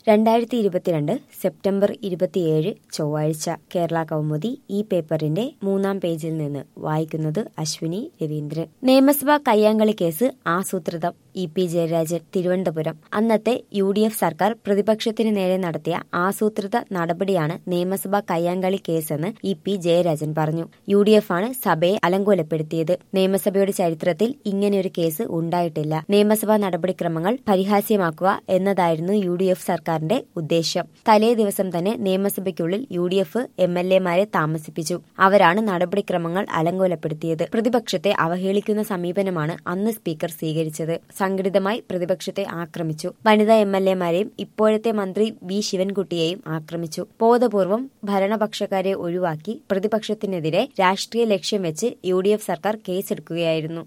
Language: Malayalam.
രണ്ടായിരത്തി ഇരുപത്തിരണ്ട് സെപ്റ്റംബർ ഇരുപത്തിയേഴ് ചൊവ്വാഴ്ച കേരള കൗമുദി ഈ പേപ്പറിന്റെ മൂന്നാം പേജിൽ നിന്ന് വായിക്കുന്നത് അശ്വിനി രവീന്ദ്രൻ നിയമസഭാ കയ്യാങ്കളി കേസ് ആസൂത്രിതം ഇ പി ജയരാജൻ തിരുവനന്തപുരം അന്നത്തെ യു ഡി എഫ് സർക്കാർ പ്രതിപക്ഷത്തിന് നേരെ നടത്തിയ ആസൂത്രിത നടപടിയാണ് നിയമസഭാ കയ്യാങ്കളി കേസെന്ന് ഇ പി ജയരാജൻ പറഞ്ഞു യു ഡി എഫ് ആണ് സഭയെ അലങ്കോലപ്പെടുത്തിയത് നിയമസഭയുടെ ചരിത്രത്തിൽ ഇങ്ങനെയൊരു കേസ് ഉണ്ടായിട്ടില്ല നിയമസഭാ നടപടിക്രമങ്ങൾ പരിഹാസ്യമാക്കുക എന്നതായിരുന്നു യു ഡി എഫ് സർക്കാരിന്റെ ഉദ്ദേശ്യം തലേ ദിവസം തന്നെ നിയമസഭയ്ക്കുള്ളിൽ U D F M L എമാരെ താമസിപ്പിച്ചു അവരാണ് നടപടിക്രമങ്ങൾ അലങ്കോലപ്പെടുത്തിയത് പ്രതിപക്ഷത്തെ അവഹേളിക്കുന്ന സമീപനമാണ് അന്ന് സ്പീക്കർ സ്വീകരിച്ചത് സംഘടിതമായി പ്രതിപക്ഷത്തെ ആക്രമിച്ചു വനിതാ എം എൽ എമാരെയും ഇപ്പോഴത്തെ മന്ത്രി വി ശിവൻകുട്ടിയെയും ആക്രമിച്ചു ബോധപൂർവം ഭരണപക്ഷക്കാരെ ഒഴിവാക്കി പ്രതിപക്ഷത്തിനെതിരെ രാഷ്ട്രീയ ലക്ഷ്യം വെച്ച് യു സർക്കാർ കേസെടുക്കുകയായിരുന്നു